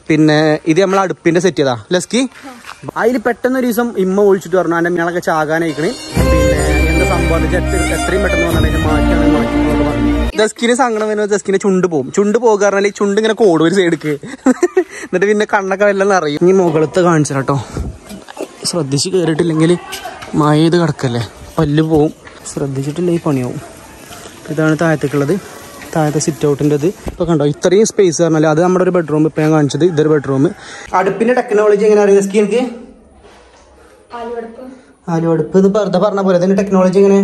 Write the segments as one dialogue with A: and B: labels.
A: പിന്നെ ഇത് നമ്മൾ അടുപ്പിന്റെ സെറ്റ് ചെയ്താ ലസ്കി അതിൽ പെട്ടെന്ന് ഒരു ദിവസം ഇമ്മ ഒഴിച്ചിട്ട് പറഞ്ഞു എന്റെ മീനൊക്കെ ചാകാനായിക്കണ് പിന്നെ എന്താ സംഭവം എന്ന് വെച്ചാ എത്ര- എത്രയും പെട്ടെന്ന് വന്നിട്ട് മാറ്റാണ് മാറ്റി എന്നൊക്കെ പറഞ്ഞു ജസ്കിന് സങ്കടം വരുമ്പോൾ ജസ്കിന് ചുണ്ട് പോകും ചുണ്ട് പോകുക പറഞ്ഞാൽ ഈ ചുണ്ട് ഇങ്ങനെ കോടും ഒരു സൈഡിക്ക് എന്നിട്ട് പിന്നെ കണ്ണൊക്കെ എല്ലാം അറിയും ഇനി മുകളത്ത് കാണിച്ചു കേട്ടോ ശ്രദ്ധിച്ച് കയറിയിട്ടില്ലെങ്കിൽ മഴയത് കിടക്കല്ലേ പല്ല് പോവും ശ്രദ്ധിച്ചിട്ടില്ല ഈ പണിയാവും ഇതാണ് താഴത്തേക്കുള്ളത് താഴത്തെ സിറ്റ് ഔട്ടിൻ്റെത് ഇപ്പൊ കണ്ടോ ഇത്രയും സ്പേസ് പറഞ്ഞാൽ അത് നമ്മുടെ ഒരു ബെഡ്റൂം ഇപ്പൊ ഞാൻ കാണിച്ചത് ഇതൊരു ബെഡ്റൂം അടുപ്പിന്റെ ടെക്നോളജി എങ്ങനെ അറിയാം സ്കി എനിക്ക് ആലുവടുപ്പ് ഇത് വെറുതെ പറഞ്ഞ പോലെ അതിന്റെ ടെക്നോളജി എങ്ങനെ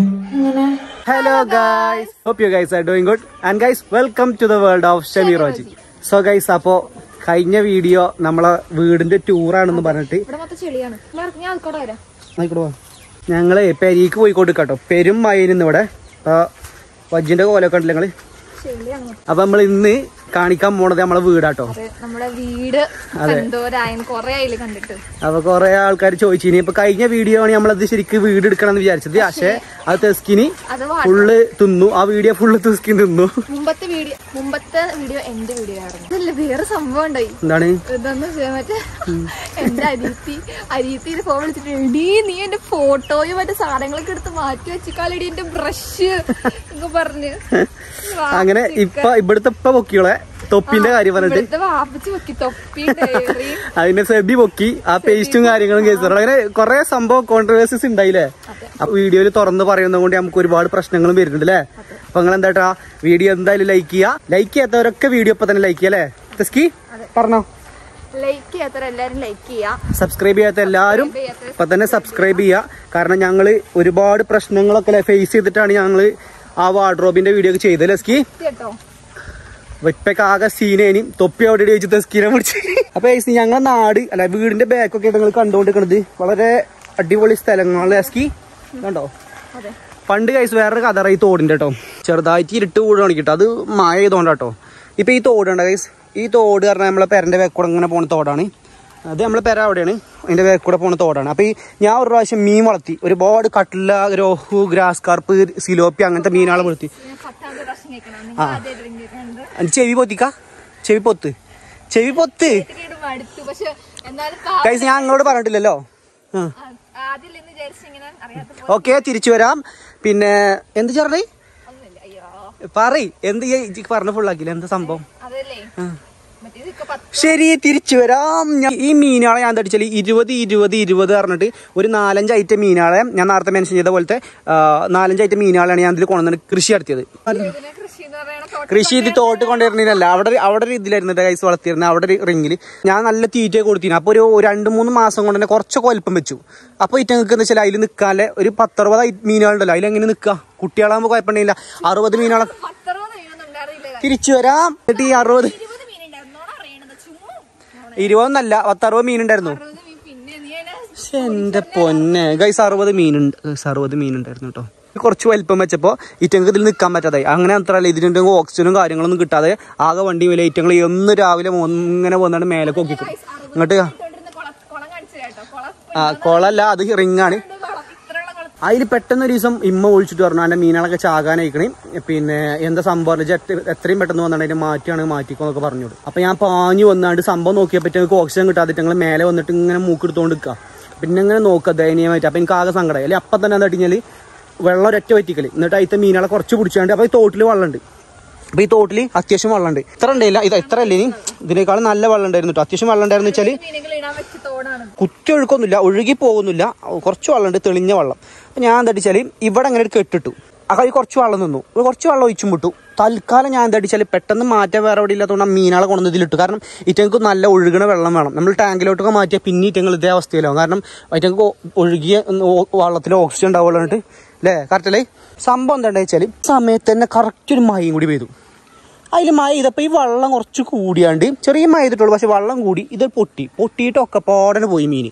A: hello guys hope you guys are doing good and guys welcome to the world of ഷെമിറോജി സോ ഗൈസ് അപ്പോ കഴിഞ്ഞ വീഡിയോ നമ്മളെ വീടിന്റെ ടൂറാണെന്ന് പറഞ്ഞിട്ട്
B: ഇവിടെ മൊത്തം ചെളിയാണ് എല്ലാവർക്കും ഞാൻ ആൾക്കോടെ വരാം
A: ആയിക്കോട്ടെ വാ. ഞങ്ങള് പെരീക്ക് പോയിക്കോട്ട് കേട്ടോ പെരും മയിലിന്ന് ഇവിടെ ആ, വജ്ജിന്റെ കോലൊക്കെ ഉണ്ടല്ലോ ഞങ്ങള്
B: ചെളിയാണ് മൊത്തം.
A: അപ്പൊ നമ്മൾ ഇന്ന് കാണിക്കാൻ പോണത് നമ്മളെ വീടാട്ടോ
B: അതെ നമ്മുടെ വീട് എന്തോരായെന്ന് കൊറേ ആയില്ലേ കണ്ടിട്ട്
A: അപ്പൊ കൊറേ ആൾക്കാർ ചോദിച്ചു ഇനി ഇപ്പൊ കഴിഞ്ഞ വീഡിയോ ആണ് നമ്മളത് ശരിക്ക് വീട് എടുക്കണം എന്ന് വിചാരിച്ചത് പക്ഷെ അത് തെസ്കിനി
B: അത് വാ-
A: ഫുള്ള് തിന്നു ആ വീഡിയോ ഫുള്ള് തെസ്കിൻ തിന്നു
B: മുമ്പത്തെ വീഡിയോ മുമ്പത്തെ വീഡിയോ എന്റെ വീഡിയോ ആയിരുന്നു അതല്ല വേറെ സംഭവം ഉണ്ടായി
A: എന്താണ്
B: ഇതെന്ന് വെച്ചാൽ മറ്റേ എന്റെ അരീത്തി അരീത്തി ഫോൺ വിളിച്ചിട്ട് എടീ നീ എന്റെ ഫോട്ടോയും മറ്റേ സാധനങ്ങളൊക്കെ എടുത്ത് മാറ്റി വെച്ചിക്കാളിടി എന്റെ ബ്രഷ് എന്നൊക്കെ പറഞ്ഞ്
A: അങ്ങനെ ഇപ്പൊ ഇവിടുത്തെ ഇപ്പൊ പൊക്കിയോളെ തൊപ്പിന്റെ കാര്യം പറഞ്ഞിട്ട്
B: ഇവിടുത്തെ വാപ്പിച്ച് വെക്കി തൊപ്പി ഡയറി
A: അതിന്റെ സെബി പൊക്കി ആ പേസ്റ്റും കാര്യങ്ങളും കേസ് അങ്ങനെ കുറെ സംഭവം കോൺട്രവേഴ്സീസ് ഉണ്ടായില്ലേ അപ്പൊ വീഡിയോയിൽ തുറന്ന് പറയുന്നത് കൊണ്ട് നമുക്ക് ഒരുപാട് പ്രശ്നങ്ങളും വരുന്നുണ്ട് അല്ലേ അപ്പൊ നിങ്ങൾ എന്താട്ടാ വീഡിയോ എന്തായാലും ലൈക്ക് ചെയ്യാ ലൈക്ക് ചെയ്യാത്തവരൊക്കെ വീഡിയോ ഇപ്പൊ തന്നെ ലൈക്ക് ചെയ്യാം അല്ലേ തെസ്കി പറഞ്ഞോ
B: ലൈക്ക് ചെയ്യാത്തവർ എല്ലാരും ലൈക്ക് ചെയ്യാം
A: സബ്സ്ക്രൈബ് ചെയ്യാത്ത എല്ലാവരും ഇപ്പൊ തന്നെ സബ്സ്ക്രൈബ് ചെയ്യുക കാരണം ഞങ്ങള് ഒരുപാട് പ്രശ്നങ്ങളൊക്കെ ഫേസ് ചെയ്തിട്ടാണ് ഞങ്ങള് ആ വാർഡ്രോബിന്റെ വീഡിയോ ഒക്കെ ചെയ്തത് ലസ്കി
B: കേട്ടോ
A: വെപ്പൊക്കെ ആകെ സീനേനും തൊപ്പി അവിടെ വെച്ച് തെസ്കീനെ പിടിച്ച് അപ്പൊ ഏസ് ഞങ്ങളെ നാട് അല്ല വീടിന്റെ ബാക്കൊക്കെ നിങ്ങൾ കണ്ടുകൊണ്ടിരിക്കണത് വളരെ അടിപൊളി സ്ഥലങ്ങളാണ് ലസ്കി കണ്ടോ
B: അതെ
A: പണ്ട് കൈസ് വേറൊരു കഥ ഈ തോടിന്റെ കേട്ടോ ചെറുതായിട്ട് ഇരുട്ട് കൂടാണ് കിട്ടും അത് മായ ചെയ്തോണ്ടാട്ടോ ഇപ്പൊ ഈ തോട് കണ്ട കൈസ് ഈ തോട് പറഞ്ഞാൽ നമ്മളെ പെരന്റെ വേക്കൂടെ ഇങ്ങനെ പോണ തോടാണ് അത് നമ്മളെ പെര അവിടെയാണ് അതിന്റെ വേക്കൂടെ പോണ തോടാണ് അപ്പൊ ഈ ഞാൻ ഒരു പ്രാവശ്യം മീൻ വളർത്തി ഒരുപാട് കട്ടില രോഹു ഗ്രാസ് കാർപ്പ് സിലോപ്പി അങ്ങനത്തെ മീനുകളെ വളർത്തി
B: ഞാൻ പത്താമത്തെ പ്രാവശ്യം കേൾക്കണം നിങ്ങൾ ആദ്യമായിട്ട് drink ചെയ്യുന്നുണ്ട്.
A: അത് ചെവി പൊത്തിക്ക ചെവി പൊത്ത് ചെവി പൊത്ത്
B: കേട്ടിട്ട് മടുത്തു പക്ഷെ എന്നാലും പാ-
A: കൈസ് ഞാൻ നിങ്ങളോട് പറഞ്ഞിട്ടില്ലല്ലോ ആ
B: ആ- ആദ്യം എന്ന് വിചാരിച്ചു ഇങ്ങനെ അറിയാത്ത പോലെ
A: ഓക്കെ തിരിച്ചു വരാം പിന്നെ എന്ത് ചേർന്നേ
B: ഒന്നുമില്ല അയ്യോ
A: പറയ് എന്ത് ഈ ഇജ്ജ് പറഞ്ഞ ഫുള്ളാക്കില്ല എന്താ സംഭവം
B: അതല്ലേ മറ്റേ ഇതൊക്കെ പത്ത്
A: ശരി തിരിച്ചു വരാം ഞാൻ ഈ മീനാളെ ഞാൻ തടിച്ചാൽ ഇരുപത് ഇരുപത് ഇരുപത് പറഞ്ഞിട്ട് ഒരു നാലഞ്ച് ഐറ്റം മീനാളെ ഞാൻ നേരത്തെ മെൻഷൻ ചെയ്ത പോലത്തെ ആ, നാലഞ്ച് ഐറ്റം മീനാളെയാണ് ഞാൻ ഇതിൽ കൊണ്ടുവന്നിട്ട് കൃഷി നടത്തിയത്
B: ഇതിനെ കൃഷി എന്ന് പറയണ തോട്ടം
A: കൃഷി ഇത് തോട്ട് കൊണ്ടുവരുന്നില്ല അവിടെ ഒരു- അവിടെ ഒരു ഇതിലായിരുന്നു കൈസ് വളർത്തിയിരുന്നത് അവിടെ ഒരു റിങ്ങിൽ ഞാൻ നല്ല തീറ്റ കൊടുത്തിരുന്നു അപ്പോൾ ഒരു രണ്ട് മൂന്ന് മാസം കൊണ്ട് തന്നെ കുറച്ചൊക്കെ വലിപ്പം വെച്ചു അപ്പോൾ ഇറ്റങ്ങൾക്ക് എന്ന് വെച്ചാൽ അതിൽ നിൽക്കാതെ ഒരു പത്തറുപത് ഐ- മീനുകളുണ്ടല്ലോ അതിലെങ്ങനെ നിൽക്കുക കുട്ടികളാകുമ്പോൾ കുഴപ്പമുണ്ടെങ്കില്ല അറുപത് മീനുകളെ
B: പത്തറുപത് മീനൊന്നും ഉണ്ടാറിയില്ല
A: തിരിച്ചു വരാം എന്നിട്ട് ഈ അറുപത്
B: ഇരുപത് മീനുണ്ടായിരുന്നോടാ അറിയണത് ചുമ്മാ
A: ഇരുപതൊന്നല്ല പത്തറുപത് മീനുണ്ടായിരുന്നു
B: അറുപത് മീൻ പിന്നെ നീ അതിനെ
A: ശ്ശെ, എന്റെ പൊന്നെ ഗൈസ് അറുപത് മീനുണ്ട് ഗൈസ് അറുപത് മീനുണ്ടായിരുന്നു കേട്ടോ കുറച്ച് വലിപ്പം വെച്ചപ്പോ ഇറ്റങ്ങൾക്ക് ഇതിൽ നിൽക്കാൻ പറ്റാതായി അങ്ങനെ അത്രല്ല ഇതിനുണ്ടെങ്കിൽ ഓക്സിജനും കാര്യങ്ങളൊന്നും കിട്ടാതെ ആകെ വണ്ടി വില ഇറ്റങ്ങൾ ഒന്ന് രാവിലെ മൂന്ന് ഇങ്ങനെ വന്നിട്ട് മേലെ കൊക്കിക്കും ഇങ്ങോട്ട്
B: ഇട്ടോണ്ടിരുന്ന കുളം കുളം കാണിച്ചു കേട്ടോ കുളം
A: ആ കുളല്ല അത് റിങ്ങാണ്
B: ഉണ്ട് കുളം ഇത്രയുള്ള കുളം
A: അതിൽ പെട്ടെന്ന് ഒരു ദിവസം ഇമ്മ ഒഴിച്ചിട്ട് പറഞ്ഞു എന്റെ മീനുകളൊക്കെ ചാകാനായിക്കണേ പിന്നെ എന്താ സംഭവം എന്ന് വെച്ചാ എത്ര- എത്രയും പെട്ടെന്ന് വന്നിട്ട് അതിന്റെ മാറ്റിയാണ് മാറ്റിക്കോന്നൊക്കെ പറഞ്ഞോട് അപ്പൊ ഞാൻ പാഞ്ഞു വന്നാണ്ട് സംഭവം നോക്കിയപ്പോ ഞങ്ങൾക്ക് ഓക്സിജൻ കിട്ടാതിട്ട് ഞങ്ങൾ മേലെ വന്നിട്ട് ഇങ്ങനെ മൂക്കെടുത്തോണ്ട് നിൽക്കുക പിന്നെ ഇങ്ങനെ നോക്കുക ദയനീയമായിട്ട് അപ്പൊ എനിക്ക് ആകെ സങ്കടമായി അല്ലെ അപ്പൊ തന്നെ എന്താ കഴിഞ്ഞാല് വെള്ളം ഒരൊറ്റ വറ്റിക്കല് എന്നിട്ട് അതിത്തെ മീനുകളെ കുറച്ച് പിടിച്ചാണ്ട് അപ്പൊ ഈ തോട്ടിൽ വെള്ളമുണ്ട് അപ്പൊ ഈ തോട്ടിൽ അത്യാവശ്യം വെള്ളമുണ്ട് ഇത്ര ഉണ്ടായില്ല ഇത് ഇത്ര അല്ലേ ഇനി ഇതിനേക്കാളും നല്ല വെള്ളം ഉണ്ടായിരുന്നു കേട്ടോ അത്യാവശ്യം വെള്ളം ഉണ്ടായിരുന്നു വെച്ചാല്
B: മീനുകൾ ഇടാൻ വെച്ച തോടാണ്
A: കുത്തി ഒഴുക്കൊന്നുമില്ല ഒഴുകി പോകുന്നില്ല കുറച്ച് വെള്ളമുണ്ട് തെളിഞ്ഞ വെള്ളം അപ്പം ഞാൻ എന്താ വെച്ചാൽ ഇവിടെ അങ്ങനെ ഒരു കെട്ടിട്ടു ആ കൈ കുറച്ച് വെള്ളം നിന്നു ഒരു കുറച്ച് വെള്ളം ഒഴിച്ചും വിട്ടു തൽക്കാലം ഞാൻ എന്താ വെച്ചാൽ പെട്ടെന്ന് മാറ്റാൻ വേറെ എവിടെ ഇല്ലാത്തതുകൊണ്ട് ആ മീനാളെ കൊണ്ടുവന്ന് ഇതിലിട്ടു കാരണം ഇറ്റങ്ങൾക്ക് നല്ല ഒഴുകണ വെള്ളം വേണം നമ്മൾ ടാങ്കിലോട്ടൊക്കെ മാറ്റിയാൽ പിന്നെ ഇറ്റങ്ങൾ ഇതേ അവസ്ഥയിലാവും കാരണം ഇറ്റങ്ങൾക്ക് ഒഴുകിയ ഓ- വെള്ളത്തിൽ ഓക്സിജൻ ഉണ്ടാവുള്ളൂ അല്ലേ കറക്റ്റല്ലേ സംഭവം എന്താ വെച്ചാൽ സമയത്ത് തന്നെ കറക്റ്റ് ഒരു മഴയും കൂടി പെയ്തു അതിൽ മഴ ചെയ്തപ്പോൾ ഈ വെള്ളം കുറച്ച് കൂടിയാണ്ട് ചെറിയ മഴ ചെയ്തിട്ടുള്ളൂ പക്ഷെ വെള്ളം കൂടി ഇത് പൊട്ടി പൊട്ടിയിട്ടൊക്കെ പാടനെ പോയി മീൻ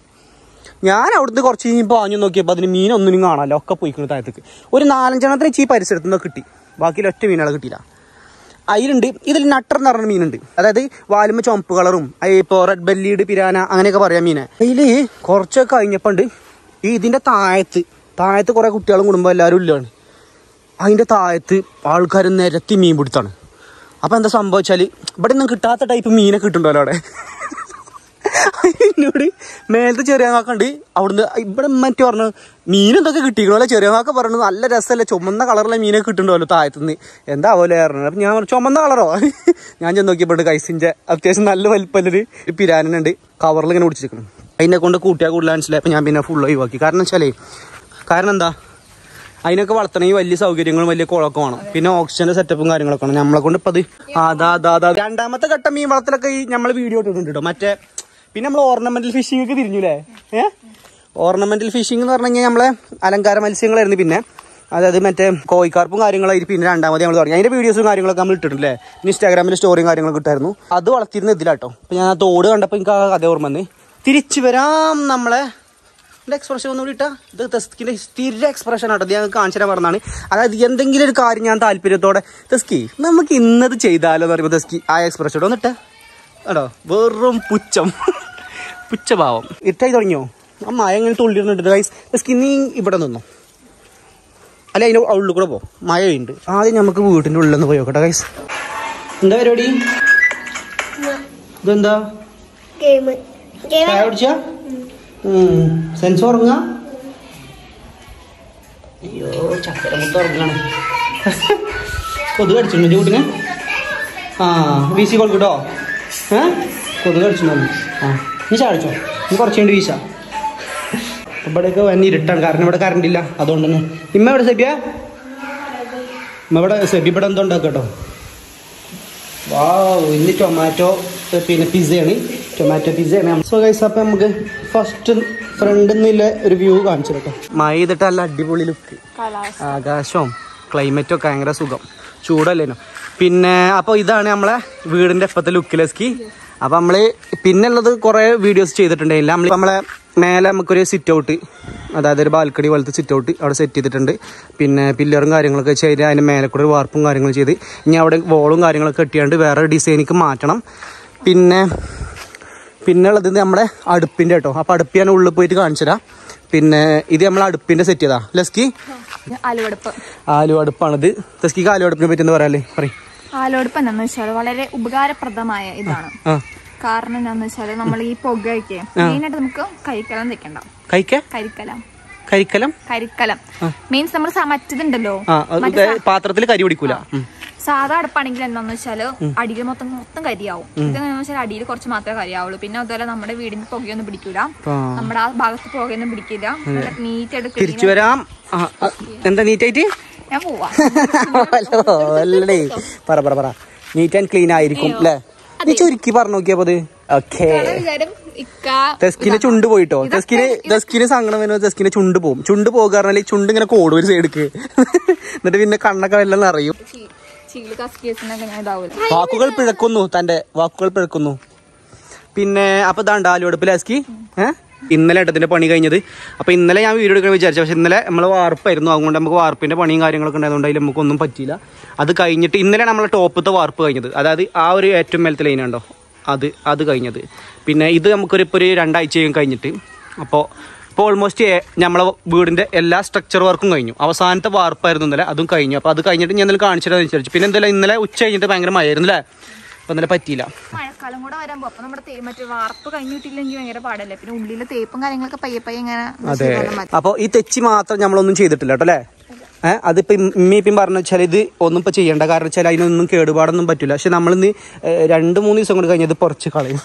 A: ഞാൻ അവിടുന്ന് കുറച്ച് കഴിഞ്ഞപ്പോൾ പാഞ്ഞു നോക്കിയപ്പോൾ അതിന് മീനൊന്നും കാണാമല്ലോ ഒക്കെ പോയിക്കുന്നു താഴത്തേക്ക് ഒരു നാലഞ്ചെണ്ണത്തിന് ഈ പരിസരത്ത് നിന്ന് കിട്ടി ബാക്കി ഒറ്റ മീനുകളെ കിട്ടിയില്ല അതിലുണ്ട് ഇതിൽ നട്ടർ എന്ന് പറഞ്ഞ മീനുണ്ട് അതായത് വാലുമ്പ ചുമപ്പ് കളറും ഇപ്പോൾ റെഡ് ബെല്ലീഡ് പിരാന അങ്ങനെയൊക്കെ പറയാം മീനെ അതിൽ കുറച്ചൊക്കെ കഴിഞ്ഞപ്പോൾ ഉണ്ട് ഈ ഇതിൻ്റെ താഴത്ത് താഴത്ത് കുറേ കുട്ടികളും കുടുംബം എല്ലാവരും ഇല്ലാണ് അതിൻ്റെ താഴത്ത് ആൾക്കാർ നിരത്തി മീൻ പിടുത്താണ് അപ്പോൾ എന്താ സംഭവിച്ചാൽ ഇവിടെ ഒന്നും കിട്ടാത്ത ടൈപ്പ് മീനെ കിട്ടുന്നുണ്ടല്ലോ അവിടെ എന്നോട് മേലത്തെ ചെറിയ കാക്കണ്ട് അവിടുന്ന് ഇവിടെ മറ്റു പറഞ്ഞു മീൻ എന്തൊക്കെ കിട്ടിക്കണോ അല്ലെ ചെറിയ കാക്ക പറഞ്ഞു നല്ല രസമല്ലേ ചുമന്ന കളറുള്ള മീനൊക്കെ കിട്ടുന്നുണ്ടല്ലോ താഴത്തുനിന്ന് എന്താ പോലെ പറഞ്ഞു അപ്പം ഞാൻ പറഞ്ഞു, ചുമന്ന കളറോ ഞാൻ ചെന്ന് നോക്കിയപ്പോൾ കൈസിൻ്റെ അത്യാവശ്യം നല്ല വലിപ്പല്ലൊരു പിരാനുണ്ട് കവറിൽ ഇങ്ങനെ പിടിച്ചിരിക്കണം അതിനെ കൊണ്ട് കൂട്ടിയാൽ കൂടുതൽ മനസ്സിലായി അപ്പം ഞാൻ പിന്നെ ഫുൾ ഒഴിവാക്കി കാരണം വെച്ചാലേ കാരണം എന്താ അതിനൊക്കെ വളർത്തണമെങ്കിൽ വലിയ സൗകര്യങ്ങളും വലിയ കുളമൊക്കെ വേണം പിന്നെ ഓക്സിജന്റെ സെറ്റപ്പും കാര്യങ്ങളൊക്കെ വേണം നമ്മളെ കൊണ്ട് ഇപ്പൊ അത് അതാ അതാ അതാ രണ്ടാമത്തെ ഘട്ടം മീൻ വളർത്തലൊക്കെ ഈ നമ്മൾ വീഡിയോ ഇട്ടിട്ടുണ്ട് കേട്ടോ മറ്റേ പിന്നെ നമ്മൾ ഓർണമെന്റൽ ഫിഷിംഗ് ഒക്കെ തിരിഞ്ഞുല്ലേ ഏ ഓർണമെന്റൽ ഫിഷിംഗ് എന്ന് പറഞ്ഞു കഴിഞ്ഞാൽ നമ്മളെ അലങ്കാര മത്സ്യങ്ങളായിരുന്നു പിന്നെ അതായത് മറ്റേ കോഴിക്കാർപ്പും കാര്യങ്ങളായിരുന്നു പിന്നെ രണ്ടാമത് നമ്മൾ തുടങ്ങി അതിന്റെ വീഡിയോസും കാര്യങ്ങളൊക്കെ നമ്മൾ ഇട്ടിട്ടില്ലേ ഇൻസ്റ്റാഗ്രാമിൽ സ്റ്റോറിയും കാര്യങ്ങളൊക്കെ ഇട്ടായിരുന്നു അത് വളർത്തിയിരുന്ന ഇതിലാട്ടോ അപ്പൊ ഞാൻ ആ തോട് കണ്ടപ്പോൾ എനിക്ക് ആ കഥ ഓർമ്മ വന്ന് തിരിച്ചു വരാം നമ്മളെ ഇതിന്റെ എക്സ്പ്രഷൻ ഒന്നുകൂടി ഇട്ടാ ഇത് തെസ്കിന്റെ സ്ഥിര എക്സ്പ്രഷൻ ആട്ടോ ഇത് ഞാൻ കാണിച്ചു തരാൻ പറഞ്ഞതാണ് അതായത് എന്തെങ്കിലും ഒരു കാര്യം ഞാൻ താല്പര്യത്തോടെ തെസ്കി നമുക്ക് ഇന്നത് ചെയ്താലോ എന്ന് പറയുമ്പോൾ തെസ്കി ആ എക്സ്പ്രഷൻ ഒന്ന് ഇട്ടേ കേട്ടോ വെറും പുച്ഛം പുച്ഛഭാവം ഇട്ടായി തുടങ്ങിയോ ആ മഴ ഇങ്ങനെ തുള്ളിരുന്നുണ്ട് ഗൈസ് തെസ്കി നീ ഇവിടെ നിന്നോ അല്ല അതിന്റെ ഉള്ളിൽ കൂടെ പോ മഴയുണ്ട് ആദ്യം നമുക്ക് വീട്ടിന്റെ ഉള്ളിൽ നിന്ന് പോയി നോക്കട്ടെ ഗൈസ് എന്താ പരിപാടി ഇതെന്താ
C: ഗെയിം ഗെയിം
A: ചായ കുടിച്ചാ സെൻസ് ഉറങ്ങാ അയ്യോ ചക്കര മുത്ത ഉറങ്ങാണ് കൊതുക് അടിച്ചിട്ടുണ്ട് കൂട്ടിന് ആ വീശി കൊടുക്കട്ടോ ഏ കൊതുക് അടിച്ചിട്ടുണ്ടോ ആ നീ ചാടിച്ചോ നീ കുറച്ച് കഴിഞ്ഞ് വീശ ഇവിടെയൊക്കെ വന്ന് ഇരുട്ടാണ് കാരണം ഇവിടെ കറണ്ട് ഇല്ല അതുകൊണ്ട് തന്നെ ഇമ്മ എവിടെ സെബിയ ഇമ്മ ഇവിടെ സെബി ഇവിടെ എന്തോ ഉണ്ടാക്കട്ടോ വാ ഇന്ന് ടൊമാറ്റോ പിന്നെ പിസയാണ് ടൊമാറ്റോ പിസയാണ് സോ ഗൈസ് അപ്പം നമുക്ക് ഫസ്റ്റ് ഫ്രണ്ടിൽ നിന്നില്ല ഒരു വ്യൂ കാണിച്ചു കേട്ടോ മഴ ചെയ്തിട്ട് നല്ല അടിപൊളി ലുക്ക്
B: കാലാവസ്ഥ
A: ആകാശവും ക്ലൈമറ്റും ഒക്കെ ഭയങ്കര സുഖം ചൂടല്ലേനോ പിന്നെ അപ്പോൾ ഇതാണ് നമ്മളെ വീടിൻ്റെ എപ്പത്തെ ലുക്കിലെസ്കി അപ്പം നമ്മൾ പിന്നെ ഉള്ളത് കുറേ വീഡിയോസ് ചെയ്തിട്ടുണ്ടായില്ല നമ്മൾ നമ്മളെ മേലെ നമുക്കൊരു സിറ്റ് ഔട്ട് അതായത് ഒരു ബാൽക്കണി പോലത്തെ സിറ്റ് ഔട്ട് അവിടെ സെറ്റ് ചെയ്തിട്ടുണ്ട് പിന്നെ പില്ലറും കാര്യങ്ങളൊക്കെ ചെയ്ത് അതിന് മേലെ കൂടെ ഒരു വാർപ്പും കാര്യങ്ങളും ചെയ്ത് ഇനി അവിടെ വോളും കാര്യങ്ങളൊക്കെ കെട്ടിയാണ്ട് വേറെ ഡിസൈനിക്ക് മാറ്റണം പിന്നെ പിന്നെ ഉള്ളത് നമ്മുടെ അടുപ്പിൻ്റെ കേട്ടോ അപ്പോൾ അടുപ്പ് ഞാൻ ഉള്ളിൽ പോയിട്ട് കാണിച്ചു തരാം പിന്നെ ഇത് നമ്മൾ അടുപ്പിൻ്റെ സെറ്റ് ചെയ്താ ലസ്കി
B: ആലുവടുപ്പ്
A: ആലു അടുപ്പാണിത് ലസ്കിക്ക് ആലു അടുപ്പിനെ പറ്റി എന്താ പറയാല്ലേ പറയും
B: ആലുവടുപ്പ് എന്താന്ന് വെച്ചാൽ വളരെ ഉപകാരപ്രദമായ ഇതാണ്
A: ആ
B: കാരണം എന്താന്ന് വെച്ചാൽ നമ്മൾ ഈ പുകയൊക്കെ മെയിനായിട്ട് നമുക്ക് കരിക്കലം വെക്കണ്ട
A: കഴിക്ക
B: കരിക്കലം
A: കരിക്കലം
B: കരിക്കലം മീൻസ് നമ്മൾ മറ്റതുണ്ടല്ലോ
A: ആ അത് പാത്രത്തിൽ കരി പിടിക്കൂല ഉം.
B: സാധാ അടുപ്പാണെങ്കിൽ എന്താന്ന് വെച്ചാല് അടിയിൽ മൊത്തം മൊത്തം കരിയാവും ഇതെന്ന് വെച്ചാൽ അടിയിൽ കുറച്ച് മാത്രമേ കരിയാവുള്ളൂ പിന്നെ അതുപോലെ നമ്മുടെ വീടിന് പുകയൊന്നും പിടിക്കൂല
A: ആ.
B: നമ്മുടെ ആ ഭാഗത്ത് പുകയൊന്നും പിടിക്കില്ല നീറ്റ് എടുക്കുക
A: തിരിച്ചു വരാം ആ, ആ, എന്താ നീറ്റായിട്ട്
B: ഞാൻ പോവാ
A: ഹലോ അല്ലേ പറ പറ പറ നീറ്റ് ആൻഡ് ക്ലീൻ ആയിരിക്കും അല്ലേ നീ ചുരുക്കി പറഞ്ഞു നോക്കിയപ്പോ അത് ഓക്കേ
B: കാരണം വിചാരം ഇക്ക
A: തെസ്കിന് ചുണ്ട് പോയിട്ടോ തെസ്കിന് തെസ്കിന് സങ്കടം വരുമ്പോൾ തെസ്കിന് ചുണ്ട് പോകും ചുണ്ട് പോകുക പറഞ്ഞാൽ ഈ ചുണ്ട് ഇങ്ങനെ കോടും ഒരു സൈഡിക്ക് എന്നിട്ട് പിന്നെ കണ്ണൊക്കെ വെള്ളം നിറയും
B: ചീല് കസ്കേസിനൊക്കെ ഞാൻ ഇതാവൂല
A: വാക്കുകൾ പിഴക്കുന്നു തന്റെ വാക്കുകൾ പിഴക്കുന്നു പിന്നെ അപ്പൊ ഇതാണ്ട് ആലുവടുപ്പ് ലാസ്കി ഏഹ് ഇന്നലെ ഏട്ടത്തിന്റെ പണി കഴിഞ്ഞത് അപ്പൊ ഇന്നലെ ഞാൻ വീഡിയോ എടുക്കാൻ വിചാരിച്ചു പക്ഷെ ഇന്നലെ നമ്മൾ വാർപ്പായിരുന്നു അതുകൊണ്ട് നമുക്ക് വാർപ്പിന്റെ പണിയും കാര്യങ്ങളൊക്കെ ഉണ്ടായതുകൊണ്ട് അതിൽ നമുക്കൊന്നും പറ്റിയില്ല അത് കഴിഞ്ഞിട്ട് ഇന്നലെ നമ്മളെ ടോപ്പത്തെ വാർപ്പ് കഴിഞ്ഞത് അതായത് ആ ഒരു ഏറ്റവും മേലത്തെ ലൈൻ ഉണ്ടോ അത് അത് കഴിഞ്ഞത് പിന്നെ ഇത് നമുക്കൊരു ഇപ്പോൾ ഒരു രണ്ടാഴ്ചയും കഴിഞ്ഞിട്ട് അപ്പോൾ ഇപ്പോൾ ഓൾമോസ്റ്റ് നമ്മളെ വീടിന്റെ എല്ലാ സ്ട്രക്ചർ വർക്കും കഴിഞ്ഞു അവസാനത്തെ വാർപ്പായിരുന്നു ഇന്നലെ അതും കഴിഞ്ഞു അപ്പോൾ അത് കഴിഞ്ഞിട്ട് ഞാൻ ഇന്നലെ കാണിച്ചിട്ട് വിചാരിച്ചു പിന്നെ എന്തായാലും ഇന്നലെ ഉച്ച കഴിഞ്ഞിട്ട് ഭയങ്കര മഴയായിരുന്നു അല്ലേ അപ്പോൾ ഇന്നലെ പറ്റിയില്ല
B: മഴക്കാലം കൂടെ വരുമ്പോ അപ്പൊ നമ്മുടെ തേ- മറ്റേ വാർപ്പ് കഴിഞ്ഞിട്ടില്ലെങ്കിൽ ഭയങ്കര പാടല്ലേ പിന്നെ ഉള്ളിലെ തേപ്പും കാര്യങ്ങളൊക്കെ പയ്യെ പയ്യെ ഇങ്ങനെ
A: അതെ
B: ചെയ്താലും മതി.
A: അപ്പോൾ ഈ തെച്ചി മാത്രം നമ്മളൊന്നും ചെയ്തിട്ടില്ല കേട്ടോ അല്ലേ ഏഹ് അതിപ്പോ ഇമ്മി ഇപ്പം പറഞ്ഞു വെച്ചാൽ ഇത് ഒന്നും ഇപ്പൊ ചെയ്യേണ്ട കാരണം വെച്ചാൽ അതിനൊന്നും കേടുപാടൊന്നും പറ്റില്ല പക്ഷെ നമ്മളിന്ന് ഏഹ്, രണ്ട് മൂന്ന് ദിവസം കൊണ്ട് കഴിഞ്ഞത് കുറച്ച് കളയും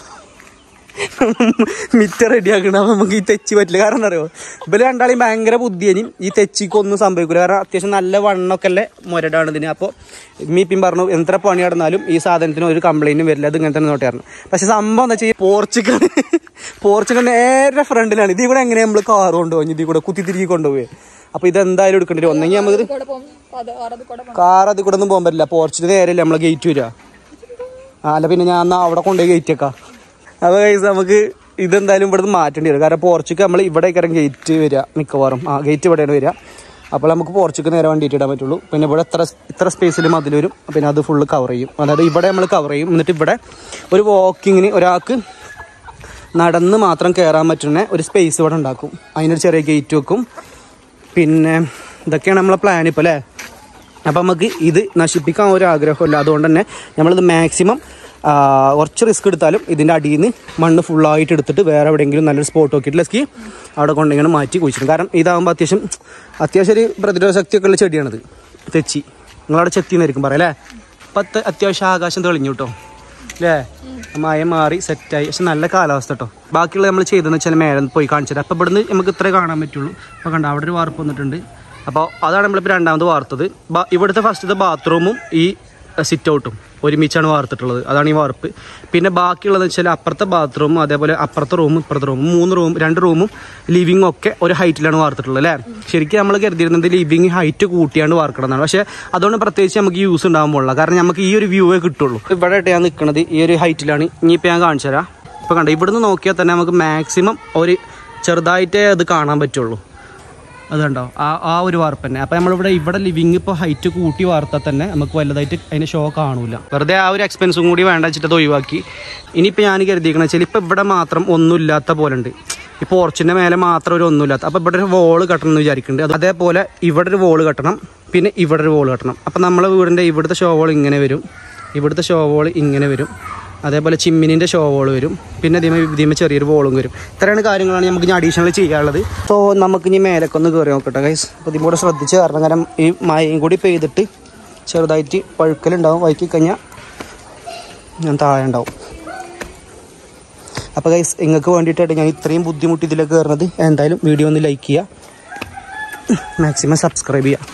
A: മിറ്റ റെഡിയാക്കണം അപ്പൊ നമുക്ക് ഈ തെച്ചി പറ്റില്ല കാരണം എന്താ അറിയോ ഇവര് രണ്ടാളെയും ഭയങ്കര ബുദ്ധിയനും ഈ തെച്ചിക്ക് ഒന്നും സംഭവിക്കില്ല കാരണം അത്യാവശ്യം നല്ല വണ്ണൊക്കെ അല്ലേ മുരടാണ് ഇതിന് അപ്പോൾ മീപ്പിൻ പറഞ്ഞു എത്ര പണി നടന്നാലും ഈ സാധനത്തിന് ഒരു കംപ്ലൈന്റും വരില്ല അത് ഇങ്ങനെ തന്നെ നോട്ടായിരുന്നു പക്ഷെ സംഭവം എന്താ വെച്ചാൽ പോർച്ചുഗൽ പോർച്ചുഗൽ നേരെ ഫ്രണ്ടിലാണ് ഇതിൽ കൂടെ എങ്ങനെ നമ്മൾ കാർ കൊണ്ടുപോയി ഇതിൽ കൂടെ കുത്തി തിരികെ കൊണ്ടുപോയി അപ്പൊ ഇത് എന്തായാലും എടുക്കേണ്ടി വരും ഒന്നെങ്കിൽ നമുക്ക്
B: കൂടെ പോകും, അത് ആറത് കൂടെ പോകും.
A: കാർ അതിൽ കൂടെ ഒന്നും പോകാൻ പറ്റില്ല പോർച്ചിന് നേരെയല്ലേ നമ്മളെ ഗേറ്റ് വരിക ആ, അല്ല പിന്നെ ഞാൻ എന്നാ അവിടെ കൊണ്ടുപോയി ഗേറ്റ് വെക്കാം അപ്പോൾ കൈസ് നമുക്ക് ഇതെന്തായാലും ഇവിടുന്ന് മാറ്റേണ്ടി വരും കാരണം പോർച്ചുക്ക് നമ്മൾ ഇവിടെ കയറാൻ ഗേറ്റ് വരിക മിക്കവാറും ആ ഗേറ്റ് ഇവിടെയാണ് വരിക അപ്പോൾ നമുക്ക് പോർച്ചുക്ക് നേരെ വണ്ടി ഇടാൻ പറ്റുള്ളൂ പിന്നെ ഇവിടെ ഇത്ര ഇത്ര സ്പേസിൽ മതിൽ വരും പിന്നെ അത് ഫുള്ള് കവർ ചെയ്യും അതായത് ഇവിടെ നമ്മൾ കവർ ചെയ്യും എന്നിട്ട് ഇവിടെ ഒരു വാക്കിങ്ങിന് ഒരാൾക്ക് നടന്ന് മാത്രം കയറാൻ പറ്റുന്ന ഒരു സ്പേസ് ഇവിടെ ഉണ്ടാക്കും അതിനൊരു ചെറിയ ഗേറ്റ് വെക്കും പിന്നെ ഇതൊക്കെയാണ് നമ്മളെ പ്ലാൻ ഇപ്പോൾ അല്ലേ അപ്പം നമുക്ക് ഇത് നശിപ്പിക്കാൻ ഒരു ആഗ്രഹമില്ല അതുകൊണ്ട് തന്നെ നമ്മളിത് മാക്സിമം ആ, കുറച്ച് റിസ്ക് എടുത്താലും ഇതിൻ്റെ അടിയിൽ നിന്ന് മണ്ണ് ഫുള്ളായിട്ട് എടുത്തിട്ട് വേറെ എവിടെയെങ്കിലും നല്ലൊരു സ്പോട്ട് നോക്കിയിട്ട് ലസ്കി അവിടെ കൊണ്ടിങ്ങനെ മാറ്റി കുഴിച്ചിടും കാരണം ഇതാകുമ്പോൾ അത്യാവശ്യം അത്യാവശ്യം ഒരു പ്രതിരോധ ശക്തിയൊക്കെ ഉള്ള ചെടിയാണിത് തെച്ചി നിങ്ങളവിടെ ചെത്തിന്നായിരിക്കും പറയാം അല്ലേ പത്ത് അത്യാവശ്യം ആകാശം തെളിഞ്ഞു കേട്ടോ അല്ലേ മഴ മാറി സെറ്റായി പക്ഷെ നല്ല കാലാവസ്ഥ കേട്ടോ ബാക്കിയുള്ള നമ്മൾ ചെയ്തതെന്ന് വെച്ചാൽ മേലെ ഒന്ന് പോയി കാണിച്ചത് അപ്പോൾ ഇവിടുന്ന് നമുക്ക് ഇത്രേ കാണാൻ പറ്റുള്ളൂ അപ്പോൾ കണ്ട അവിടെ ഒരു വാർപ്പ് വന്നിട്ടുണ്ട് അപ്പോൾ അതാണ് നമ്മളിപ്പോൾ രണ്ടാമത് വാർത്തത് ബാ- ഇവിടുത്തെ ഫസ്റ്റത്തെ ബാത്റൂമും ഈ സിറ്റ് ഔട്ടും ഒരുമിച്ചാണ് വാർത്തിട്ടുള്ളത് അതാണ് ഈ വാർപ്പ് പിന്നെ ബാക്കിയുള്ളതെന്ന് വെച്ചാൽ അപ്പുറത്തെ ബാത്റൂമും അതേപോലെ അപ്പുറത്തെ റൂമും ഇപ്പുറത്തെ റൂമും മൂന്ന് റൂം രണ്ട് റൂമും ലിവിങ്ങും ഒക്കെ ഒരു ഹൈറ്റിലാണ് വാർത്തിട്ടുള്ളത് അല്ലേ ശരിക്കും നമ്മൾ കരുതിയിരുന്നത് ലിവിങ് ഹൈറ്റ് കൂട്ടിയാണ്ട് വാർക്കണം എന്നാണ് പക്ഷേ അതുകൊണ്ട് പ്രത്യേകിച്ച് നമുക്ക് യൂസ് ഉണ്ടാകാൻ പോകില്ല കാരണം നമുക്ക് ഈ ഒരു വ്യൂവേ കിട്ടുള്ളൂ ഇവിടെ ഞാൻ നിൽക്കുന്നത് ഈ ഒരു ഹൈറ്റിലാണ് ഇനിയിപ്പോൾ ഞാൻ കാണിച്ചു തരാം ഇപ്പോൾ കണ്ട ഇവിടുന്ന് നോക്കിയാൽ തന്നെ നമുക്ക് മാക്സിമം ഒരു ചെറുതായിട്ടേ അത് കാണാൻ പറ്റുള്ളൂ അതുണ്ടോ ആ ആ ഒരു വാർപ്പ് തന്നെ അപ്പം നമ്മളിവിടെ ഇവിടെ ലിവിങ് ഇപ്പോൾ ഹൈറ്റ് കൂട്ടി വാർത്താൽ തന്നെ നമുക്ക് വലുതായിട്ട് അതിന് ഷോ കാണൂല വെറുതെ ആ ഒരു എക്സ്പെൻസും കൂടി വേണ്ട വെച്ചിട്ട് അത് ഒഴിവാക്കി ഇനിയിപ്പോൾ ഞാൻ കരുതിയിരിക്കണ വെച്ചാൽ ഇപ്പം ഇവിടെ മാത്രം ഒന്നുമില്ലാത്ത പോലെ ഉണ്ട് ഈ പോർച്ചിൻ്റെ മേലെ മാത്രം ഒരു ഒന്നുമില്ലാത്ത അപ്പോൾ ഇവിടെ ഒരു വോള് കെട്ടണം എന്ന് വിചാരിക്കുന്നുണ്ട് അത് അതേപോലെ ഇവിടെ ഒരു വോള് കെട്ടണം പിന്നെ ഇവിടെ ഒരു വോള് കെട്ടണം അപ്പം നമ്മളെ വീടിൻ്റെ ഇവിടുത്തെ ഷോ വോൾ ഇങ്ങനെ വരും ഇവിടുത്തെ ഷോ വോൾ ഇങ്ങനെ വരും അതേപോലെ ചിമ്മിനിൻ്റെ ഷോ വോൾ വരും പിന്നെ ഇതിമ ഇതിമ ചെറിയൊരു വോളും വരും ഇത്രയാണ് കാര്യങ്ങളാണ് നമുക്ക് ഇനി അഡീഷണൽ ചെയ്യാനുള്ളത് സോ നമുക്ക് ഇനി മേലക്കൊന്ന് കയറി നോക്കട്ടെ ഗൈസ് അപ്പോൾ ഇതിം കൂടെ ശ്രദ്ധിച്ച് കാരണം കാരണം ഈ മഴയും കൂടി പെയ്തിട്ട് ചെറുതായിട്ട് പഴുക്കലുണ്ടാവും വൈക്കി കഴിഞ്ഞാൽ ഞാൻ താഴെ ഉണ്ടാവും അപ്പോൾ ഗൈസ് നിങ്ങൾക്ക് വേണ്ടിയിട്ടായിട്ട് ഞാൻ ഇത്രയും ബുദ്ധിമുട്ട് ഇതിലേക്ക് കയറുന്നത് എന്തായാലും വീഡിയോ ഒന്ന് ലൈക്ക് ചെയ്യുക മാക്സിമം സബ്സ്ക്രൈബ് ചെയ്യുക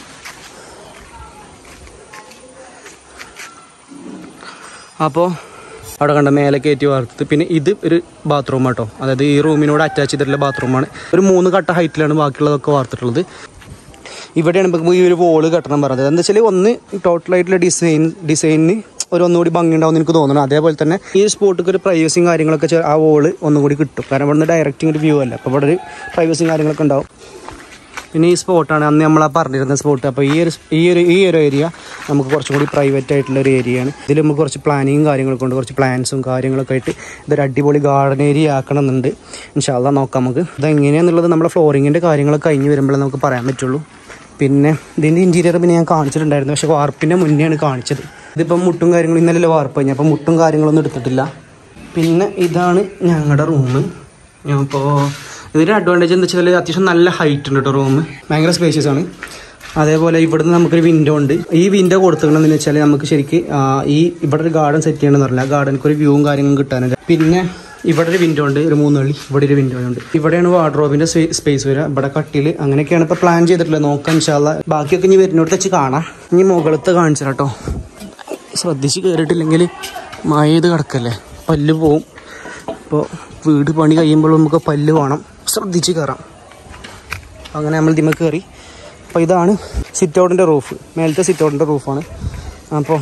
A: അപ്പോൾ അവിടെ കണ്ട മേലെ കയറ്റി വാർത്തത് പിന്നെ ഇത് ഒരു ബാത്റൂം ആട്ടോ അതായത് ഈ റൂമിനോട് അറ്റാച്ച് ചെയ്തിട്ടുള്ള ബാത്റൂമാണ് ഒരു മൂന്ന് കട്ട ഹൈറ്റിലാണ് ബാക്കിയുള്ളതൊക്കെ വാർത്തിട്ടുള്ളത് ഇവിടെയാണ് നമുക്ക് ഈ ഒരു വോള് കെട്ടണം പറഞ്ഞത് എന്താ വെച്ചാൽ ഒന്ന് ടോട്ടലായിട്ടുള്ള ഡിസൈൻ ഡിസൈനിന് ഒരു ഒന്നുകൂടി ഭംഗി ഉണ്ടാവും എനിക്ക് തോന്നുന്നു അതേപോലെ തന്നെ ഈ സ്പോട്ടിക്ക് ഒരു പ്രൈവസിയും കാര്യങ്ങളൊക്കെ ചെ- ആ വോള് ഒന്നുകൂടി കിട്ടും കാരണം ഇവിടെ നിന്ന് ഡയറക്റ്റിംഗ് ഒരു വ്യൂ അല്ല അപ്പോൾ ഇവിടെ ഒരു പ്രൈവസിയും കാര്യങ്ങളൊക്കെ ഉണ്ടാവും പിന്നെ ഈ സ്പോട്ടാണ് അന്ന് നമ്മൾ ആ പറഞ്ഞിരുന്ന സ്പോട്ട് അപ്പോൾ ഈ ഒരു ഈ ഒരു ഈ ഒരു ഏരിയ നമുക്ക് കുറച്ചും കൂടി പ്രൈവറ്റ് ആയിട്ടുള്ള ഒരു ഏരിയയാണ് ഇതിൽ നമുക്ക് കുറച്ച് പ്ലാനിങ്ങും കാര്യങ്ങളൊക്കെ ഉണ്ട് കുറച്ച് പ്ലാൻസും കാര്യങ്ങളൊക്കെ ആയിട്ട് ഇതൊരു അടിപൊളി ഗാർഡൻ ഏരിയ ആക്കണം എന്നുണ്ട് ഇൻഷാല്ല നോക്കാം നമുക്ക് ഇത് എങ്ങനെയാണെന്നുള്ളത് നമ്മുടെ ഫ്ലോറിങ്ങിൻ്റെ കാര്യങ്ങളൊക്കെ കഴിഞ്ഞ് വരുമ്പോഴേ നമുക്ക് പറയാൻ പറ്റുള്ളൂ പിന്നെ ഇതിൻ്റെ ഇൻറ്റീരിയർ പിന്നെ ഞാൻ കാണിച്ചിട്ടുണ്ടായിരുന്നു പക്ഷേ വാർപ്പിൻ്റെ മുന്നെയാണ് കാണിച്ചത് ഇതിപ്പം മുട്ടും കാര്യങ്ങളും ഇന്നലെ വാർപ്പ് കഴിഞ്ഞു അപ്പോൾ മുട്ടും കാര്യങ്ങളൊന്നും എടുത്തിട്ടില്ല പിന്നെ ഇതാണ് ഞങ്ങളുടെ റൂം ഞാനിപ്പോൾ ഇതിൻ്റെ അഡ്വാൻറ്റേജ് എന്താ വെച്ചാൽ അത്യാവശ്യം നല്ല ഹൈറ്റ് ഉണ്ട് കേട്ടോ റൂം ഭയങ്കര സ്പേഷ്യസ് ആണ് അതേപോലെ ഇവിടുന്ന് നമുക്കൊരു വിൻഡോ ഉണ്ട് ഈ വിൻഡോ കൊടുത്തിട്ടുണ്ടെന്ന് വെച്ചാൽ നമുക്ക് ശരിക്ക് ആ, ഈ ഇവിടെ ഒരു ഗാർഡൻ സെറ്റ് ചെയ്യണമെന്ന് പറഞ്ഞാൽ ഗാർഡനക്ക് ഒരു വ്യൂവും കാര്യങ്ങളും കിട്ടാനുണ്ട് പിന്നെ ഇവിടെ ഒരു വിൻഡോ ഉണ്ട് ഒരു മൂന്ന് കളി ഇവിടെ ഒരു വിൻഡോ ഉണ്ട് ഇവിടെയാണ് വാർഡ്രോബിന്റെ സ്പേസ് വരിക ഇവിടെ കട്ടിൽ അങ്ങനെയൊക്കെയാണ് ഇപ്പൊ പ്ലാൻ ചെയ്തിട്ടുള്ളത് നോക്കാം ഇൻഷാല്ല ബാക്കിയൊക്കെ ഇനി വരുന്നിടത്ത് വെച്ച് കാണാം ഇനി മുകളത്ത് കാണിച്ചു കേട്ടോ ശ്രദ്ധിച്ച് കയറിയിട്ടില്ലെങ്കിൽ മഴ ചെയ്ത് കിടക്കല്ലേ പല്ല് പോവും അപ്പോൾ വീട് പണി കഴിയുമ്പോൾ നമുക്ക് പല്ല് വേണം ശ്രദ്ധിച്ച് കയറാം അങ്ങനെ നമ്മൾ ഇതിമ കയറി അപ്പോൾ ഇതാണ് സിറ്റ് ഔട്ടിൻ്റെ റൂഫ് മേലത്തെ സിറ്റ് ഔട്ടിൻ്റെ റൂഫാണ് അപ്പോൾ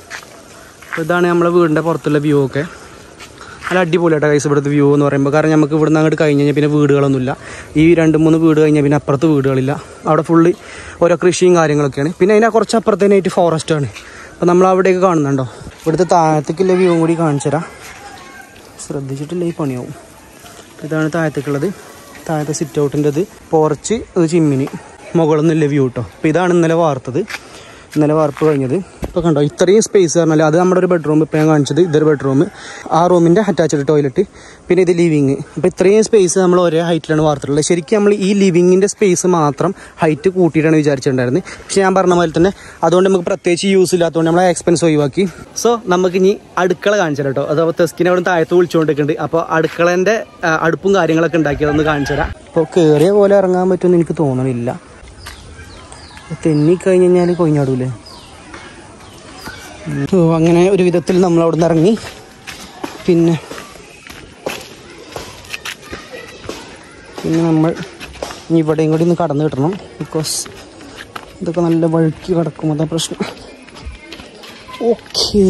A: ഇതാണ് നമ്മളെ വീടിൻ്റെ പുറത്തുള്ള വ്യൂ ഒക്കെ നല്ല അടിപൊളിയായിട്ട് കൈസ് ഇവിടുത്തെ വ്യൂ എന്ന് പറയുമ്പോൾ കാരണം നമുക്ക് ഇവിടുന്ന് അങ്ങോട്ട് കഴിഞ്ഞ് കഴിഞ്ഞാൽ പിന്നെ വീടുകളൊന്നുമില്ല ഈ രണ്ട് മൂന്ന് വീട് കഴിഞ്ഞാൽ പിന്നെ അപ്പുറത്ത് വീടുകളില്ല അവിടെ ഫുള്ള് ഓരോ കൃഷിയും കാര്യങ്ങളൊക്കെയാണ് പിന്നെ അതിനെ കുറച്ച് അപ്പുറത്തേനായിട്ട് ഫോറസ്റ്റ് ആണ് അപ്പോൾ നമ്മൾ അവിടെയൊക്കെ കാണുന്നുണ്ടോ ഇവിടുത്തെ താഴത്തേക്കുള്ള വ്യൂ കൂടി കാണിച്ചു തരാം ശ്രദ്ധിച്ചിട്ടില്ല ഈ പണിയാവും ഇതാണ് താഴത്തേക്കുള്ളത് താഴത്തെ സിറ്റ് ഔട്ടിൻ്റെത് പോർച്ച് ഇത് ചിമ്മിനി മുകളിൽ നിന്നുള്ള വ്യൂ കേട്ടോ അപ്പോൾ ഇതാണ് ഇന്നലെ വാർത്തത് ഇന്നലെ വാർപ്പ് കഴിഞ്ഞത് ഇപ്പോൾ കണ്ടോ ഇത്രയും സ്പേസ് പറഞ്ഞാൽ അത് നമ്മുടെ ഒരു ബെഡ്റൂം ഇപ്പോൾ ഞാൻ കാണിച്ചത് ഇതൊരു ബെഡ്റൂം ആ റൂമിൻ്റെ അറ്റാച്ച്ഡ് ടോയ്ലറ്റ് പിന്നെ ഇത് ലിവിങ് അപ്പോൾ ഇത്രയും സ്പേസ് നമ്മൾ ഒരേ ഹൈറ്റിലാണ് വാർത്തിട്ടുള്ളത് ശരിക്കും നമ്മൾ ഈ ലിവിങ്ങിൻ്റെ സ്പേസ് മാത്രം ഹൈറ്റ് കൂട്ടിയിട്ടാണ് വിചാരിച്ചിട്ടുണ്ടായിരുന്നത് പക്ഷേ ഞാൻ പറഞ്ഞ പോലെ തന്നെ അതുകൊണ്ട് നമുക്ക് പ്രത്യേകിച്ച് യൂസ് ഇല്ലാത്തതുകൊണ്ട് നമ്മൾ എക്സ്പെൻസ് ഒഴിവാക്കി സോ നമുക്ക് ഇനി അടുക്കള കാണിച്ചു തരാം കേട്ടോ അതപ്പോൾ തെസ്കിനെ അവിടെ താഴത്ത് വിളിച്ചുകൊണ്ടിരിക്കുന്നുണ്ട് അപ്പോൾ അടുക്കളേൻ്റെ ആ, അടുപ്പും കാര്യങ്ങളൊക്കെ ഉണ്ടാക്കിയതൊന്ന് കാണിച്ചു തരാം അപ്പോൾ കയറിയ പോലെ ഇറങ്ങാൻ പറ്റുമെന്ന് എനിക്ക് തോന്നണില്ല തെന്നി കഴിഞ്ഞ് കഴിഞ്ഞാൽ കൊയിഞ്ഞാടൂലേ ഓ അങ്ങനെ ഒരു വിധത്തിൽ നമ്മൾ അവിടെ നിന്ന് ഇറങ്ങി പിന്നെ പിന്നെ നമ്മൾ ഇനി ഇവിടെയും കൂടി ഒന്ന് കടന്നു കിട്ടണം ബിക്കോസ് ഇതൊക്കെ നല്ല വഴുക്കി കിടക്കും അതാ പ്രശ്നം ഓക്കേ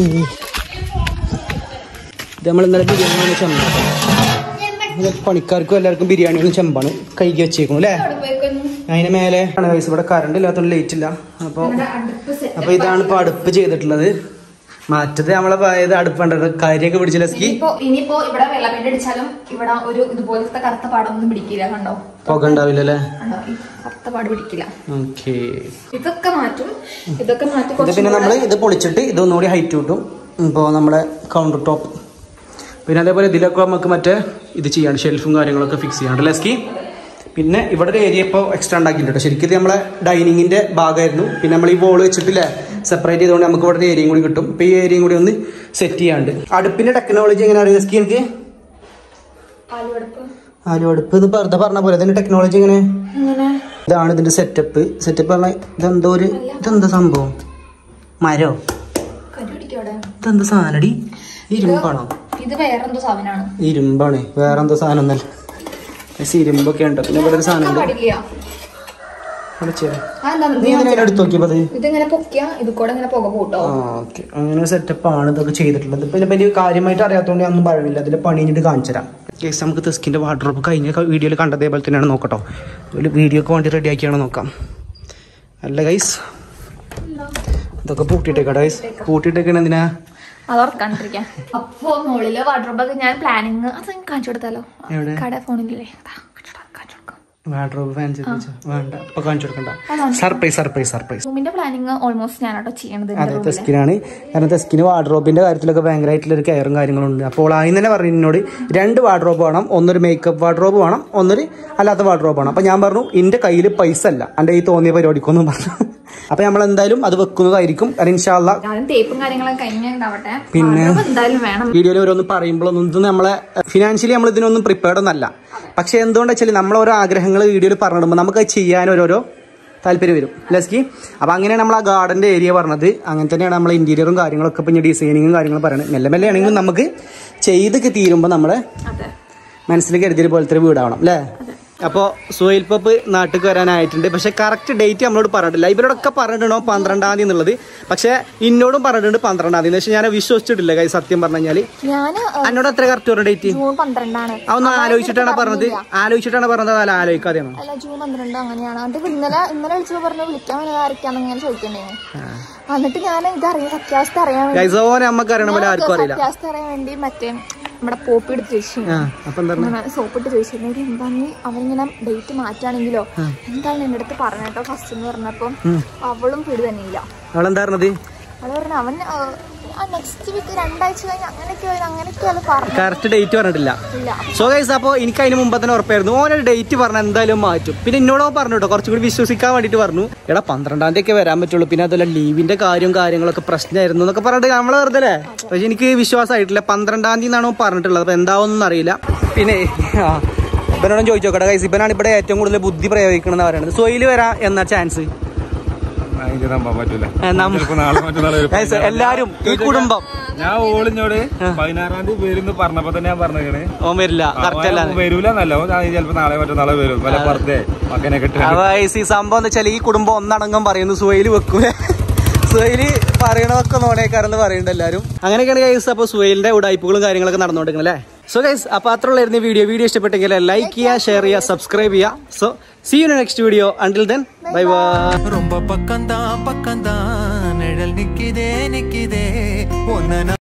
A: ഇത് നമ്മൾ ഇന്നലെ ബിരിയാണി ചെമ്പ പണിക്കാർക്കും എല്ലാവർക്കും ബിരിയാണി ഒന്ന് ചെമ്പാണ് കൈകി വെച്ചേക്കും അല്ലേ അതിന് മേലെ ആണ് guys. ഇവിടെ കറണ്ട് ഇല്ലാത്തതുകൊണ്ട് ലേറ്റ് ഇല്ല അപ്പോൾ അപ്പൊ ഇതാണ് ഇപ്പൊ അടുപ്പ് ചെയ്തിട്ടുള്ളത് മറ്റത് നമ്മളെ പഴയത് അടുപ്പുണ്ടത് കരിയൊക്കെ പിടിച്ചില്ല സ്കി
B: ഇനിയിപ്പോ ഇനിയിപ്പോ ഇവിടെ വെള്ളപ്പെട്ട് അടിച്ചാലും ഇവിടെ ഒരു ഇതുപോലത്തെ കറുത്ത പാടൊന്നും പിടിക്കില്ല കണ്ടോ
A: പുക ഉണ്ടാവില്ല അല്ലേ
B: കണ്ടോ ഈ കറുത്ത പാട് പിടിക്കില്ല
A: ഓക്കെ
B: ഇതൊക്കെ മാറ്റും ഇതൊക്കെ മാറ്റി
A: ഇത്
B: കുറച്ചും
A: പിന്നെ
B: കൂടെ-
A: നമ്മള് ഇത് പൊളിച്ചിട്ട് ഇതൊന്നുകൂടി ഹൈറ്റ് കിട്ടും ഇപ്പോൾ നമ്മുടെ കൗണ്ടർ ടോപ്പ് പിന്നെ അതേപോലെ ഇതിലൊക്കെ നമുക്ക് മറ്റേ ഇത് ചെയ്യാണ്ട് ഷെൽഫും കാര്യങ്ങളൊക്കെ ഫിക്സ് ചെയ്യാണ്ട് ലെസ്കി പിന്നെ ഇവിടെ ഒരു ഏരിയ ഇപ്പോൾ എക്സ്ട്രാ ഉണ്ടാക്കിയിട്ടുണ്ട് കേട്ടോ ശരിക്കും ഇത് നമ്മളെ ഡൈനിങ്ങിൻ്റെ ഭാഗമായിരുന്നു പിന്നെ നമ്മൾ ഈ ബോൾ വെച്ചിട്ടില്ലേ സെപ്പറേറ്റ് ചെയ്തുകൊണ്ട് നമുക്ക് ഇവിടെ ഒരു ഏരിയയും കൂടി കിട്ടും ഇപ്പോൾ ഈ ഏരിയയും കൂടി ഒന്ന് സെറ്റ് ചെയ്യാണ്ട് അടുപ്പിൻ്റെ ടെക്നോളജി എങ്ങനെ അറിയാം ലെസ്കി എനിക്ക്
B: ആലുവടുപ്പ്
A: ആലു അടുപ്പ് ഇത് വെറുതെ പറഞ്ഞ പോലെ ഇതിൻ്റെ ടെക്നോളജി എങ്ങനെ
B: അങ്ങനെ
A: ഇതാണ് ഇതിൻ്റെ സെറ്റപ്പ് സെറ്റപ്പ് പറഞ്ഞാൽ ഇതെന്തോ ഒരു ഇതെന്താ സംഭവം മരോ
B: കണ്ടുപിടിക്കവിടെ
A: ഇതെന്താ സാധനടി ഇരുമ്പാണോ
B: ഇത് വേറെന്തോ സാധനമാണ്
A: ഇരുമ്പാണ് വേറെ എന്തോ സാധനം ഒന്നല്ല പക്ഷേ ഇരുമ്പൊക്കെ ഉണ്ട് പിന്നെ ഇവിടെ ഒരു സാധനം ഉണ്ട്
B: പാടില്ല
A: വിളിച്ചേ
B: അതെന്താ
A: നീ എന്തിനാ എടുത്ത് നോക്കിയപ്പോ അത്
B: ഇതിങ്ങനെ പൊക്കിയ ഇത് കൂടെ ഇങ്ങനെ പുക പോട്ടോ
A: ആ ഓക്കെ അങ്ങനെ സെറ്റപ്പ് ആണ് ഇതൊക്കെ ചെയ്തിട്ടുള്ളത് പിന്നെ വലിയ കാര്യമായിട്ട് അറിയാത്തതുകൊണ്ട് ഞാൻ ഒന്നും പറയില്ല അതിൽ പണി കഴിഞ്ഞിട്ട് കാണിച്ചു തരാം കേസ് നമുക്ക് തെസ്കിന്റെ വാർഡ്രോപ്പ് കഴിഞ്ഞ വീഡിയോയിൽ കണ്ടതേപോലെ തന്നെയാണ് നോക്കട്ടോ ഒരു വീഡിയോക്ക് വേണ്ടി റെഡി ആക്കിയാണ് നോക്കാം അല്ല ഗൈസ് ഇതൊക്കെ പൂട്ടിയിട്ടേക്കാ ഗൈസ് പൂട്ടിയിട്ടേക്കാണ് എന്തിനാ
B: അത് ഉറക്കാണ്ടിരിക്കാൻ അപ്പൊ മുകളില് വാർഡ്രോബൊക്കെ ഞാൻ പ്ലാനിങ് അത് ഞാൻ കാണിച്ചു കൊടുത്താലോ
A: എവിടെ?
B: കട ഫോണിലേ അതാ, കാണിച്ചു കൊടുക്കാം, കാണിച്ചു കൊടുക്കാം.
A: വാർഡ്രോപ്പ് ഫാൻസി വേണ്ട ഇപ്പൊ കാണിച്ചു കൊടുക്കണ്ട സർപ്രൈസ് സർപ്രൈസ് സർപ്രൈസ്
B: റൂമിന്റെ പ്ലാനിങ് ഓൾമോസ്റ്റ് ഞാനാട്ടോ ചെയ്യണത്
A: അതെ തെസ്കിനാണ് കാരണം തെസ്കിന് വാർഡ്രോബിന്റെ കാര്യത്തിലൊക്കെ ഭയങ്കരമായിട്ടുള്ള ഒരു കെയറും കാര്യങ്ങളും ഉണ്ട് അപ്പോൾ ആദ്യം തന്നെ പറഞ്ഞു എന്നോട് രണ്ട് വാർഡ്രോബ് വേണം ഒന്നൊരു മേക്കപ്പ് വാർഡ്രോബ് വേണം ഒന്നൊരു അല്ലാത്ത വാർഡ്രോബ് വേണം അപ്പൊ ഞാൻ പറഞ്ഞു എന്റെ കയ്യിൽ പൈസ അല്ല എന്റെ ഈ തോന്നിയ പരിപാടിക്കൊന്നും പറഞ്ഞു അപ്പൊ നമ്മൾ എന്തായാലും അത് വെക്കുന്നതായിരിക്കും കാരണം ഇൻഷാല്ല
B: ആദ്യം തേപ്പും കാര്യങ്ങളൊക്കെ കഴിഞ്ഞുണ്ടാവട്ടെ
A: പിന്നെ?
B: wardrobe എന്തായാലും വേണം
A: വീഡിയോയിൽ ഓരോന്ന് പറയുമ്പോഴൊന്നും ഇത് നമ്മളെ ഫിനാൻഷ്യലി നമ്മൾ ഇതിനൊന്നും പ്രിപ്പയർഡ് ഒന്നല്ല പക്ഷെ എന്തുകൊണ്ടാ വെച്ചാൽ നമ്മൾ ഓരോ ആഗ്രഹങ്ങൾ വീഡിയോയിൽ പറഞ്ഞിടുമ്പോൾ നമുക്ക് അത് ചെയ്യാൻ ഓരോരോ താല്പര്യം വരും ലസ്കി അപ്പൊ അങ്ങനെയാണ് നമ്മൾ ആ ഗാർഡന്റെ ഏരിയ പറഞ്ഞത് അങ്ങനെ തന്നെയാണ് നമ്മൾ ഇന്റീരിയറും കാര്യങ്ങളൊക്കെ ഇപ്പൊ ഡിസൈനിങ്ങും കാര്യങ്ങളും പറയുന്നത് മെല്ലെ മെല്ലെ ആണെങ്കിലും നമുക്ക് ചെയ്തൊക്കെ തീരുമ്പോൾ നമ്മുടെ
B: അതെ
A: മനസ്സിൽ കരുതിയ പോലത്തെ ഒരു വീടാവണം അല്ലേ അപ്പോൾ സുഹൈൽ പപ്പ് നാട്ടിൽ വരാനായിട്ടുണ്ട് പക്ഷെ കറക്റ്റ് ഡേറ്റ് നമ്മളോട് പറഞ്ഞിട്ടില്ല ഇവരോടൊക്കെ പറഞ്ഞിട്ടുണ്ടോ പന്ത്രണ്ടാം തീയതി എന്നുള്ളത് പക്ഷെ ഇന്നോടും പറഞ്ഞിട്ടുണ്ട് പന്ത്രണ്ടാം തീയതി പക്ഷെ ഞാൻ വിശ്വസിച്ചിട്ടില്ല കൈ സത്യം പറഞ്ഞു കഴിഞ്ഞാൽ
B: ഞാന്
A: എന്നോട് എത്ര കറക്റ്റ് പറഞ്ഞ ഡേറ്റ്
B: ജൂൺ പന്ത്രണ്ടാണ്
A: അതൊന്ന് ആലോചിച്ചിട്ടാണ് പറഞ്ഞത് ആലോചിച്ചിട്ടാണ് പറഞ്ഞത് അല്ല ആലോചിക്കാതെയാണോ
B: അല്ല ജൂൺ പന്ത്രണ്ട് അങ്ങനെയാണ് അത് ഇന്നലെ ഇന്നലെ വിളിച്ചപ്പോ പറഞ്ഞു വിളിക്കാൻ വന്നത് ആരൊക്കെയാണെന്ന് ഇങ്ങനെ ചോദിക്കണ്ടേ എന്നിട്ട് ഞാൻ ഇത് അറിയാം സത്യാവസ്ഥ അറിയാൻ വേണ്ടി
A: ഗൈസ് ഓനെ നമുക്ക് അറിയണ പോലെ ആർക്കും അറിയില്ല
B: സത്യാവസ്ഥ അറിയാൻ വേണ്ടി മറ്റേ നമ്മുടെ പോപ്പി എടുത്ത് ചോദിച്ചു
A: ആ അപ്പൊ എന്താ
B: സോപ്പ് ഇട്ട് ചോദിച്ചിരുന്നു "എടി, എന്താ നീ അവരിങ്ങനെ ഡേറ്റ് മാറ്റാണെങ്കിലോ എന്താണ് എന്റെ അടുത്ത് പറഞ്ഞേട്ടോ ഫസ്റ്റ് എന്ന് പറഞ്ഞപ്പോ അവളും പിടി തന്നെയില്ല
A: അവളെന്താ പറഞ്ഞത്
B: അവള് പറഞ്ഞു അവൻ നെക്സ്റ്റ് വീക്ക് രണ്ടാഴ്ച കഴിഞ്ഞ് അങ്ങനെയൊക്കെ അങ്ങനെയൊക്കെ അത് പറഞ്ഞു
A: കറക്റ്റ് ഡേറ്റ് പറഞ്ഞിട്ടില്ല
B: ഇല്ല
A: സോ ഗൈസ് അപ്പോൾ എനിക്ക് അതിന് മുമ്പ് തന്നെ ഉറപ്പായിരുന്നു ഓനൊരു ഡേറ്റ് പറഞ്ഞ എന്തായാലും മാറ്റും പിന്നെ എന്നോടോ പറഞ്ഞു കേട്ടോ കുറച്ചും കൂടി വിശ്വസിക്കാൻ വേണ്ടിയിട്ട് പറഞ്ഞു എടാ പന്ത്രണ്ടാം തീയതി ഒക്കെ വരാൻ പറ്റുള്ളൂ പിന്നെ അതുപോലെ ലീവിന്റെ കാര്യം കാര്യങ്ങളൊക്കെ പ്രശ്നമായിരുന്നു എന്നൊക്കെ പറഞ്ഞിട്ട് നമ്മളെ വെറുതെ അല്ലേ പക്ഷെ എനിക്ക് വിശ്വാസമായിട്ടില്ല പന്ത്രണ്ടാം തീയതി എന്നാണോ പറഞ്ഞിട്ടുള്ളത് അപ്പൊ എന്താവൊന്നും അറിയില്ല പിന്നെ ആ ഇവനോടും ചോദിച്ചു നോക്കട്ടെ ഗൈസ് ഇവനാണ് ഇവിടെ ഏറ്റവും കൂടുതൽ ബുദ്ധി പ്രയോഗിക്കണമെന്ന് പറയുന്നത് സോയിൽ വരാൻ എന്ന ചാൻസ്
D: അതിന്റെ നമ്പാൻ പറ്റൂല
A: നം-
D: ചിലപ്പോ നാളെ മറ്റന്നാൾ വരും.
A: Guys, എല്ലാരും ഈ കുടുംബം
D: ഞാൻ ഓളിഞ്ഞോട് പതിനാറാം തീയതി വരുന്ന് പറഞ്ഞപ്പോ തന്നെ ഞാൻ പറഞ്ഞേ
A: ഓൻ വരില്ല കറക്റ്റ് അല്ല
D: വരൂല എന്നല്ല ഞാൻ ചിലപ്പോ നാളെ മറ്റന്നാളെ വരും വല്ല പുറത്തെ മകനെ കെട്ടി
A: അപ്പൊ guys, ഈ സംഭവം എന്ന് വെച്ചാൽ ഈ കുടുംബം ഒന്നടങ്കം പറയുന്നു സുഹൈല് വെക്കൂലേ സുഹൈല് പറയണതൊക്കെ നോണേക്കാരെന്ന് പറയുന്നുണ്ട് എല്ലാവരും അങ്ങനെയൊക്കെയാണ് ഗൈസ് അപ്പൊ സുഹൈലിന്റെ ഉടായ്പകളും കാര്യങ്ങളൊക്കെ നടന്നുകൊണ്ടിരിക്കുന്നത് അല്ലേ സോ ഗൈസ് അപ്പൊ അത്ര ഉള്ളായിരുന്നു ഈ വീഡിയോ വീഡിയോ ഇഷ്ടപ്പെട്ടെങ്കിൽ ലൈക്ക് ചെയ്യുക ഷെയർ ചെയ്യുക സബ്സ്ക്രൈബ് ചെയ്യുക so see you next video until then bye bye
E: ரொம்ப பக்கம்தான் பக்கம்தான் நிழல் நிக்குதே நிக்குதே ஒன்ன